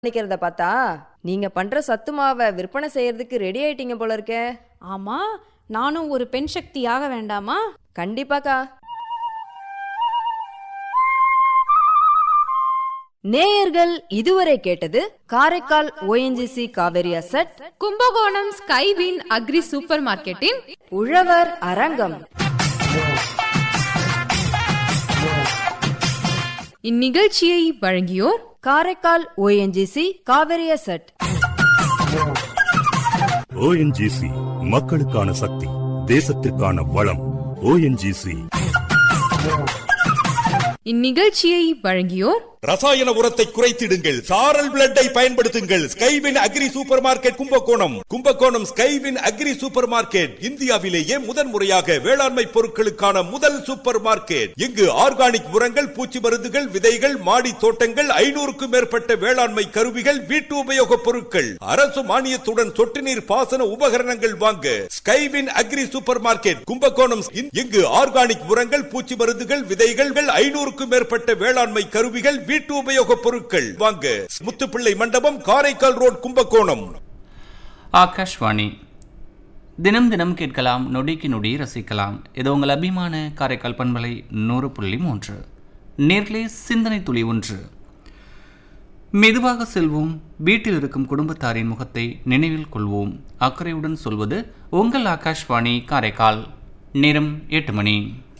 நிக்கிறத பார்த்தா நீங்க பண்ற சத்து மாவை விற்பனை செய்யறதுக்கு ரெடி ஆயிட்டீங்க போல இருக்கே ஆமா நானும் ஒரு பெண் சக்தியாக வேண்டாமா கண்டிப்பாக்கா நேயர்கள் இதுவரை கேட்டது Karaikal ONGC Kaveri asset Kumbakonam Skywin agri super மார்க்கெட்டின் உழவர் அரங்கம் இந்நிகழ்ச்சியை வழங்கியோர் Karaikal ONGC Kaveri asset ONGC மக்களுக்கான சக்தி தேசத்திற்கான வளம் ஓஎன்ஜிசி இந்நிகழ்ச்சியை வழங்கியோர் ரசாயன உரத்தை குறைத்திடுங்கள் சாரல் பிளட்டை பயன்படுத்துங்கள் Skywin agri super market Kumbakonam Kumbakonam Skywin agri super market இந்தியாவிலேயே முதன் முறையாக வேளாண்மை பொருட்களுக்கான முதல் சூப்பர் மார்க்கெட் இங்கு ஆர்கானிக் உரங்கள் பூச்சி மருந்துகள் விதைகள் மாடி தோட்டங்கள் ஐநூறுக்கும் மேற்பட்ட வேளாண்மை கருவிகள் வீட்டு உபயோக பொருட்கள் அரசு மானியத்துடன் சொட்டு நீர் பாசன உபகரணங்கள் வாங்க Skywin agri super market Kumbakonam இங்கு ஆர்கானிக் உரங்கள் பூச்சி மருந்துகள் விதைகள் ஐநூறுக்கும் மேற்பட்ட வேளாண்மை கருவிகள் வீட்டு உபயோக பொருட்கள் வாங்க முத்துப்பிள்ளை மண்டபம் காரைக்கால் ரோட் கும்பகோணம் ஆகாஷ்வாணி தினம் தினம் கேட்கலாம் நொடிக்கு நொடி ரசிக்கலாம் இது உங்கள் அபிமான காரைக்கால் பண்பலை நூறு புள்ளி மூன்று நேர்களே சிந்தனை துளி ஒன்று மெதுவாக செல்வோம் வீட்டில் இருக்கும் குடும்பத்தாரின் முகத்தை நினைவில் கொள்வோம் அக்கறையுடன் சொல்வது உங்கள் ஆகாஷ்வாணி காரைக்கால் நேரம் எட்டு மணி